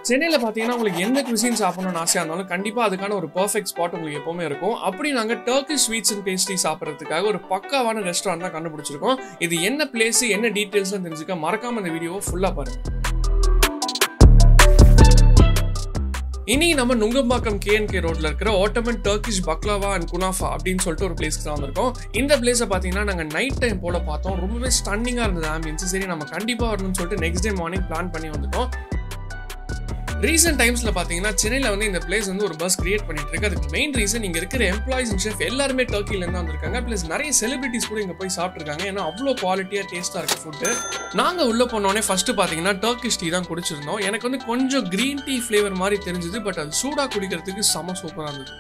சென்னையில் பார்த்தீங்கன்னா உங்களுக்கு எந்த குசின் சாப்பிடணும்னு ஆசையாக இருந்தாலும் கண்டிப்பாக அதுக்கான ஒரு பர்ஃபெக்ட் ஸ்பாட் உங்களுக்கு எப்பவுமே இருக்கும் அப்படி நாங்கள் டர்க்கிஷ் ஸ்வீட்ஸ் அண்ட் பேஸ்ட்ரி சாப்பிட்றதுக்காக ஒரு பக்காவான ரெஸ்டாரண்ட் தான் கண்டுபிடிச்சிருக்கோம் இது என்ன பிளேஸ் என்ன டீட்டெயில்ஸ்லாம் தெரிஞ்சுக்க மறக்காம இந்த வீடியோவை ஃபுல்லாக பாருங்க இன்னைக்கு நம்ம நுங்கம்பாக்கம் கேஎன்கே ரோட்ல இருக்கிற Ottoman Turkish baklava and kunafa அப்படின்னு சொல்லிட்டு ஒரு பிளேஸ்க்கு தான் வந்திருக்கோம் இந்த பிளேஸை பார்த்தீங்கன்னா நாங்கள் நைட் டைம் போல பார்த்தோம் ரொம்பவே ஸ்டன்னிங்காக இருந்தது ஆம்பியன்ஸ் சரி நம்ம கண்டிப்பாக வரணும்னு சொல்லிட்டு நெக்ஸ்ட் டே மார்னிங் பிளான் பண்ணி வந்துட்டோம் ரீசெண்ட் டைம்ஸ்ல பாத்தீங்கன்னா சென்னையில வந்து இந்த பிளேஸ் வந்து ஒரு பஸ் கிரியேட் பண்ணிட்டு இருக்கு அதுக்கு மெயின் ரீசன் இங்க இருக்கிற எம்ப்ளாயிஸ் அண்ட் ஷெஃப் எல்லாருமே டர்க்கில இருந்து வந்திருக்காங்க பிளஸ் நிறைய செலிபிரிட்டிஸ் கூட இங்க போய் சாப்பிட்டுருக்காங்க ஏன்னா அவ்வளோ குவாலிட்டியா டேஸ்டா இருக்கு ஃபுட்டு நாங்க உள்ள போனோடனே ஃபர்ஸ்ட் பாத்தீங்கன்னா டர்க்கிஷ் டீ தான் குடிச்சிருந்தோம் எனக்கு வந்து கொஞ்சம் கிரீன் டீ ஃபிளேவர் மாதிரி தெரிஞ்சது பட் அது சூடா குடிக்கிறதுக்கு செம சூப்பரா இருந்தது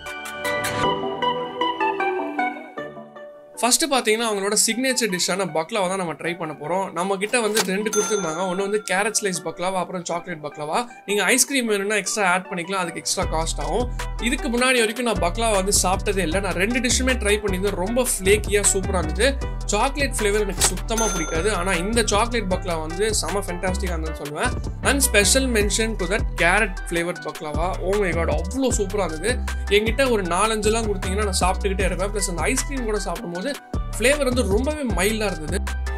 ஃபர்ஸ்ட் பார்த்தீங்கன்னா அவங்களோட சிக்னேச்சர் டிஷ்ஷான பக்லாவா தான் நம்ம ட்ரை பண்ண போகிறோம் நம்ம கிட்ட வந்து ரெண்டு கொடுத்துருந்தாங்க ஒன்று வந்து கேரட் ஸ்லைஸ் பக்லாவா அப்புறம் சாக்லேட் பக்லாவா நீங்கள் ஐஸ்கிரீம் வேணும்னா எக்ஸ்ட்ரா ஆட் பண்ணிக்கலாம் அதுக்கு எக்ஸ்ட்ரா காஸ்ட் ஆகும் இதுக்கு முன்னாடி வரைக்கும் நான் பக்லாவா வந்து சாப்பிட்டதே இல்லை நான் ரெண்டு டிஷ்ஷுமே ட்ரை பண்ணியிருந்தேன் ரொம்ப ஃப்ளேக்கியாக சூப்பராக இருந்தது சாக்லேட் ஃப்ளேவர் எனக்கு சுத்தமாக பிடிக்காது ஆனால் இந்த சாக்லேட் பக்லா வந்து செம ஃபென்டாஸ்டிக்காக இருந்ததுன்னு சொல்லுவேன் and special mention to that carrot flavour baklava oh my God அவ்வளோ சூப்பராக இருந்தது என்கிட்ட ஒரு நாலஞ்சுலாம் கொடுத்தீங்கன்னா நான் சாப்பிட்டுக்கிட்டே இருப்பேன் ப்ளஸ் அந்த ஐஸ்கிரீம் கூட சாப்பிடும்போது ஃப்ளேவர் வந்து ரொம்பவே மைல்டாக இருந்தது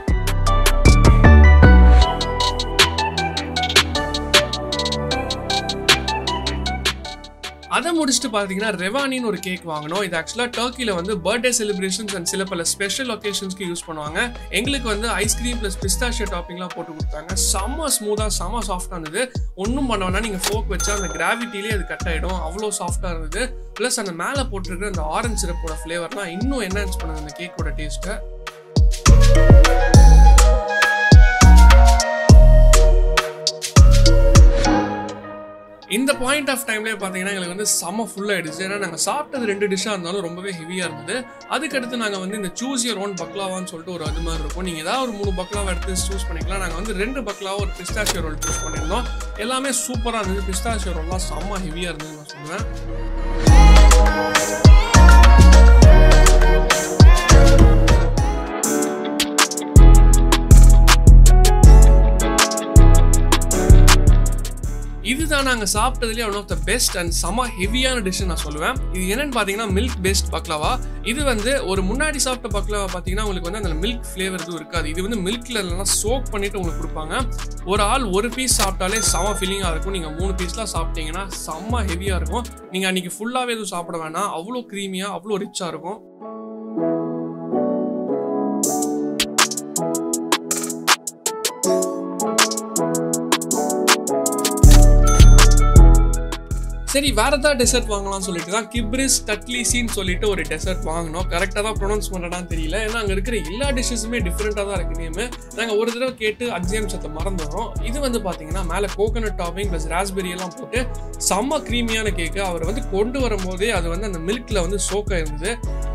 அதை முடிச்சுட்டு பார்த்தீங்கன்னா ரெவானின்னு ஒரு கேக் வாங்கினோம் இது ஆக்சுவலாக டர்க்கியில் வந்து பர்த்டே செலிப்ரேஷன்ஸ் அண்ட் சில பல ஸ்பெஷல் ஒகேஷன்ஸ்க்கு யூஸ் பண்ணுவாங்க எங்களுக்கு வந்து ஐஸ்கிரீம் ப்ளஸ் பிஸ்தாஷியோ டாப்பிங்லாம் போட்டு கொடுத்தாங்க செம்ம ஸ்மூத்தாக செம்ம சாஃப்டாக இருந்தது ஒன்றும் பண்ண வேணா நீங்கள் ஃபோக் வச்சா அந்த கிராவிட்டிலே அது கட் ஆகிடும் அவ்வளோ சாஃப்டாக இருந்தது ப்ளஸ் அந்த மேலே போட்டிருக்கிற அந்த ஆரஞ்சு சிரப்போட ஃப்ளேவர்லாம் இன்னும் என்ஹான்ஸ் பண்ணுது அந்த கேக்கோட டேஸ்ட்டை இந்த பாயிண்ட் ஆஃப் டைம்லேயே பார்த்தீங்கன்னா எங்களுக்கு வந்து செம்ம ஃபுல் ஆயிடுச்சு ஏன்னா நாங்கள் சாப்பிட்டது ரெண்டு டிஷ்ஷாக இருந்தாலும் ரொம்பவே ஹெவியாக இருந்தது அதுக்கடுத்து நாங்கள் வந்து இந்த சூஸ் யர் ஓன் பக்லாவான்னு சொல்லிட்டு ஒரு அது மாதிரி இருக்கும் நீங்கள் ஏதாவது ஒரு மூணு பக்லாவை எடுத்து சூஸ் பண்ணிக்கலாம் நாங்கள் வந்து ரெண்டு பக்லாவை ஒரு பிஸ்தாஷியோ ரோல் சூஸ் பண்ணியிருந்தோம் எல்லாமே சூப்பராக இருந்தது பிஸ்தாஷியோ ரோல்லாம் செம்ம ஹெவியாக இருந்ததுன்னு நான் சொல்லுவேன் இதுதான் நாங்கள் சாப்பிட்டதுலேயே one of the best and செம ஹெவியான டிஷ் நான் சொல்லுவேன் இது என்னன்னு பார்த்தீங்கன்னா மில்க் பேஸ்ட் பக்லாவா இது வந்து ஒரு முன்னாடி சாப்பிட்ட பக்லாவா பார்த்தீங்கன்னா உங்களுக்கு வந்து அந்த மில்க் ஃப்ளேவர் எதுவும் இருக்காது இது வந்து மில்க்ல எல்லாம் சோக் பண்ணிட்டு உங்களுக்கு கொடுப்பாங்க ஒரு ஆள் ஒரு பீஸ் சாப்பிட்டாலே செம ஃபீலிங்காக இருக்கும் நீங்கள் மூணு பீஸ்லாம் சாப்பிட்டீங்கன்னா செம்ம ஹெவியாக இருக்கும் நீங்கள் அன்னைக்கு ஃபுல்லாகவே எதுவும் சாப்பிட வேணாம் அவ்வளோ க்ரீமியாக அவ்வளோ ரிச்சாக இருக்கும் சரி வேற ஏதாவது டெசர்ட் வாங்கலாம்னு சொல்லிட்டு தான் கிப்ரிஸ் டட்லிசின்னு சொல்லிட்டு ஒரு டெசர்ட் வாங்கினோம் கரெக்டாக தான் ப்ரொனவுன்ஸ் பண்ணுறதான்னு தெரியல ஏன்னா அங்கே இருக்கிற எல்லா டிஷ்ஷஸுமே டிஃப்ரெண்ட்டாக தான் இருக்கு நேமு நாங்கள் ஒரு தடவை கேட்டு அஞ்சு நிமிஷத்தை மறந்துடுறோம் இது வந்து பார்த்தீங்கன்னா மேலே கோகனட் டாப்பிங் ப்ளஸ் ராஸ்பெரி எல்லாம் போட்டு செம்ம க்ரீமியான கேக்கு அவர் வந்து கொண்டு வரும்போதே அது வந்து அந்த மில்கில் வந்து சோக்காக இருந்தது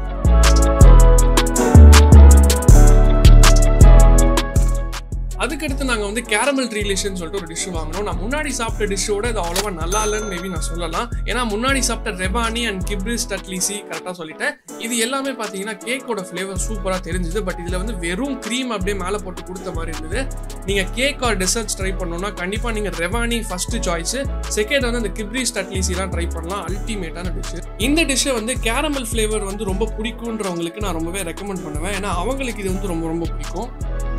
அதுக்கடுத்து நாங்கள் வந்து கேரமல் ட்ரீலேஷன் சொல்லிட்டு ஒரு டிஷ் வாங்கினோம் நான் முன்னாடி சாப்பிட்ட டிஷ்ஷோட இது அவ்வளோவா நல்லா இல்லைன்னு மேபி நான் சொல்லலாம் ஏன்னா முன்னாடி சாப்பிட்ட ரெபானி அண்ட் கிப்ரிஸ் டட்லிசி கரெக்டாக சொல்லிட்டேன் இது எல்லாமே பார்த்தீங்கன்னா கேக்கோட ஃப்ளேவர் சூப்பராக தெரிஞ்சுது பட் இதில் வந்து வெறும் க்ரீம் அப்படியே மேலே போட்டு கொடுத்த மாதிரி இருந்தது நீங்கள் கேக் ஆர் டெசர்ட்ஸ் ட்ரை பண்ணணும்னா கண்டிப்பாக நீங்கள் ரெவானி ஃபர்ஸ்ட் சாய்ஸ் செகண்ட் வந்து அந்த கிப்ரிஸ் டட்லிசிலாம் ட்ரை பண்ணலாம் அல்டிமேட்டான டிஷ் இந்த டிஷ்ஷை வந்து கேரமல் ஃப்ளேவர் வந்து ரொம்ப பிடிக்குன்றவங்களுக்கு நான் ரொம்பவே ரெக்கமெண்ட் பண்ணுவேன் ஏன்னா அவங்களுக்கு இது வந்து ரொம்ப ரொம்ப பிடிக்கும்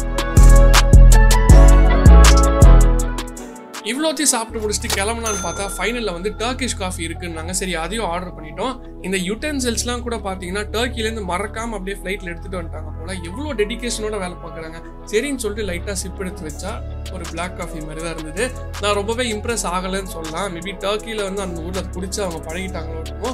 இவ்வளோத்தையும் சாப்பிட்டு முடிச்சுட்டு கிளம்பலான்னு பார்த்தா ஃபைனலில் வந்து டர்க்கிஷ் காஃபி இருக்குன்னாங்க சரி அதையும் ஆர்டர் பண்ணிட்டோம் இந்த யூட்டன்சில்ஸ்லாம் கூட பார்த்தீங்கன்னா டர்க்கிலேருந்து மறக்காம அப்படியே ஃப்ளைட்டில் எடுத்துகிட்டு வந்துட்டாங்க போல எவ்வளோ டெடிக்கேஷனோட வேலை பார்க்குறாங்க சரின்னு சொல்லிட்டு லைட்டாக சிப் எடுத்து வச்சா ஒரு பிளாக் காஃபி மாதிரி தான் இருந்தது நான் ரொம்பவே இம்ப்ரெஸ் ஆகலைன்னு சொல்லலாம் மேபி டர்க்கியில் வந்து அந்த ஊரில் குடிச்சு அவங்க பழகிட்டாங்களோ இருக்கும்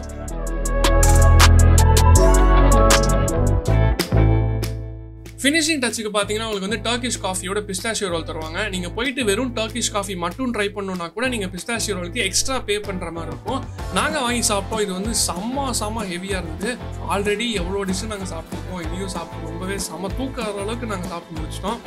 ஃபினிஷிங் டச்சுக்கு பார்த்தீங்கன்னா உங்களுக்கு வந்து டர்க்கிஷ் காஃபியோட பிஸ்தாஷியோ ரோல் தருவாங்க நீங்கள் போயிட்டு வெறும் டர்க்கிஷ் காஃபி மட்டும் ட்ரை பண்ணணும்னா கூட நீங்கள் பிஸ்தாஷியோ ரோலுக்கு எக்ஸ்ட்ரா பே பண்ணுற மாதிரி இருக்கும் நாங்கள் வாங்கி சாப்பிட்டோம் இது வந்து செம்ம செம்ம ஹெவியாக இருந்தது ஆல்ரெடி எவ்வளோ டிஷ்ஷு நாங்கள் சாப்பிட்ருக்கோம் இதையும் சாப்பிட்டு ரொம்பவே செம்ம தூக்க அளவுக்கு நாங்கள் சாப்பிட்டு முடிச்சிட்டோம்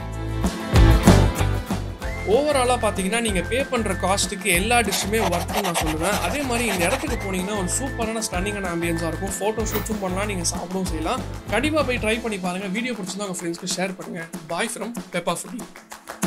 ஓவராலாக பார்த்தீங்கன்னா நீங்கள் பே பண்ணுற காஸ்ட்டுக்கு எல்லா டிஷ்ஷுமே ஒர்க்குன்னு நான் சொல்லுவேன் அதே மாதிரி இந்த இடத்துக்கு போனீங்கன்னா ஒரு சூப்பரான ஸ்டன்னிங்கான ஆம்பியன்ஸாக இருக்கும் ஃபோட்டோ ஷூட்ஸும் பண்ணலாம் நீங்கள் சாப்பிடவும் செய்யலாம் கண்டிப்பாக போய் ட்ரை பண்ணி பாருங்கள் வீடியோ பிடிச்சிருந்தா உங்கள் ஃப்ரெண்ட்ஸ்க்கு ஷேர் பண்ணுங்கள் பாய் ஃப்ரம் பெப்பா ஃபுடி